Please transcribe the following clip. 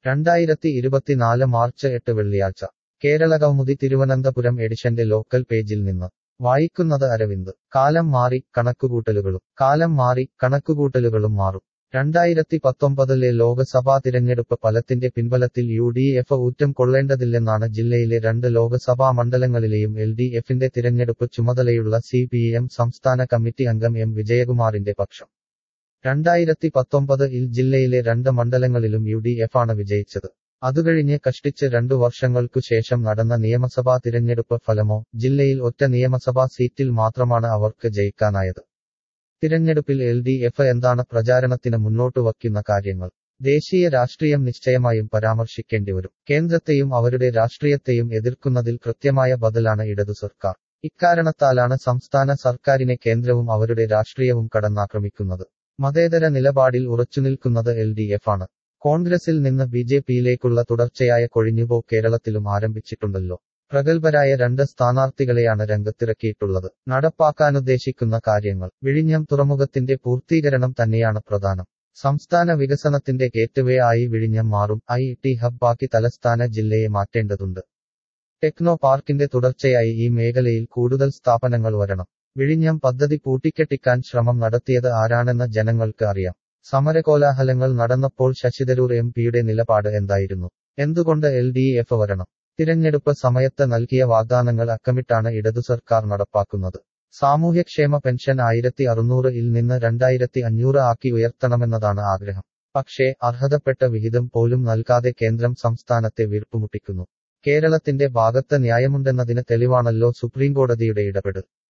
രണ്ടായിരത്തി ഇരുപത്തിനാല് മാർച്ച് എട്ട് വെള്ളിയാഴ്ച കേരളകൗമുദി തിരുവനന്തപുരം എഡിഷന്റെ ലോക്കൽ പേജിൽ നിന്ന് വായിക്കുന്നത് അരവിന്ദ് കാലം മാറി കണക്കുകൂട്ടലുകളും കാലം മാറി കണക്കുകൂട്ടലുകളും മാറും രണ്ടായിരത്തി പത്തൊമ്പതിലെ ലോക്സഭാ തിരഞ്ഞെടുപ്പ് ഫലത്തിന്റെ പിൻബലത്തിൽ യു ഡി എഫ് ഊറ്റം കൊള്ളേണ്ടതില്ലെന്നാണ് ജില്ലയിലെ രണ്ട് ലോക്സഭാ മണ്ഡലങ്ങളിലെയും എൽ ഡി എഫിന്റെ തിരഞ്ഞെടുപ്പ് ചുമതലയുള്ള സി പി എം സംസ്ഥാന കമ്മിറ്റി അംഗം എം വിജയകുമാറിന്റെ പക്ഷം രണ്ടായിരത്തി പത്തൊമ്പത് ഇൽ ജില്ലയിലെ രണ്ട് മണ്ഡലങ്ങളിലും യു ഡി എഫ് ആണ് വിജയിച്ചത് അതുകഴിഞ്ഞ് കഷ്ടിച്ച് രണ്ടു വർഷങ്ങൾക്കു ശേഷം നടന്ന നിയമസഭാ തിരഞ്ഞെടുപ്പ് ഫലമോ ജില്ലയിൽ ഒറ്റ നിയമസഭാ സീറ്റിൽ മാത്രമാണ് അവർക്ക് ജയിക്കാനായത് തിരഞ്ഞെടുപ്പിൽ എൽ ഡി എഫ് എന്താണ് പ്രചാരണത്തിന് മുന്നോട്ട് വയ്ക്കുന്ന കാര്യങ്ങൾ ദേശീയ രാഷ്ട്രീയം നിശ്ചയമായും പരാമർശിക്കേണ്ടിവരും കേന്ദ്രത്തെയും അവരുടെ രാഷ്ട്രീയത്തെയും എതിർക്കുന്നതിൽ കൃത്യമായ ബദലാണ് ഇടതു സർക്കാർ ഇക്കാരണത്താലാണ് സംസ്ഥാന സർക്കാരിനെ കേന്ദ്രവും അവരുടെ രാഷ്ട്രീയവും കടന്നാക്രമിക്കുന്നത് മതേതര നിലപാടിൽ ഉറച്ചുനിൽക്കുന്നത് എൽ ഡി എഫ് ആണ് കോൺഗ്രസിൽ നിന്ന് ബി ജെ പിയിലേക്കുള്ള തുടർച്ചയായ കൊഴിഞ്ഞുപോക്ക് കേരളത്തിലും ആരംഭിച്ചിട്ടുണ്ടല്ലോ പ്രഗത്ഭരായ രണ്ട് സ്ഥാനാർത്ഥികളെയാണ് രംഗത്തിറക്കിയിട്ടുള്ളത് നടപ്പാക്കാനുദ്ദേശിക്കുന്ന കാര്യങ്ങൾ വിഴിഞ്ഞം തുറമുഖത്തിന്റെ പൂർത്തീകരണം തന്നെയാണ് പ്രധാനം സംസ്ഥാന വികസനത്തിന്റെ ഗേറ്റ്വേ ആയി വിഴിഞ്ഞം മാറും ഐ ടി ഹബ്ബാക്കി തലസ്ഥാന ജില്ലയെ മാറ്റേണ്ടതുണ്ട് ടെക്നോ പാർക്കിന്റെ തുടർച്ചയായി ഈ മേഖലയിൽ കൂടുതൽ സ്ഥാപനങ്ങൾ വരണം വിഴിഞ്ഞം പദ്ധതി പൂട്ടിക്കെട്ടിക്കാൻ ശ്രമം നടത്തിയത് ആരാണെന്ന് ജനങ്ങൾക്ക് അറിയാം സമരകോലാഹലങ്ങൾ നടന്നപ്പോൾ ശശിതരൂർ എം പിയുടെ നിലപാട് എന്തായിരുന്നു എന്തുകൊണ്ട് എൽ ഡി എഫ് വരണം തിരഞ്ഞെടുപ്പ് സമയത്ത് നൽകിയ വാഗ്ദാനങ്ങൾ അക്കമിട്ടാണ് ഇടതു സർക്കാർ നടപ്പാക്കുന്നത് സാമൂഹ്യക്ഷേമ പെൻഷൻ ആയിരത്തി അറുന്നൂറ് ഇൽ നിന്ന് രണ്ടായിരത്തി അഞ്ഞൂറ് ആക്കി ഉയർത്തണമെന്നതാണ് ആഗ്രഹം പക്ഷേ അർഹതപ്പെട്ട വിഹിതം പോലും നൽകാതെ കേന്ദ്രം സംസ്ഥാനത്തെ വീർപ്പുമുട്ടിക്കുന്നു കേരളത്തിന്റെ ഭാഗത്ത് ന്യായമുണ്ടെന്നതിന് തെളിവാണല്ലോ സുപ്രീംകോടതിയുടെ ഇടപെടൽ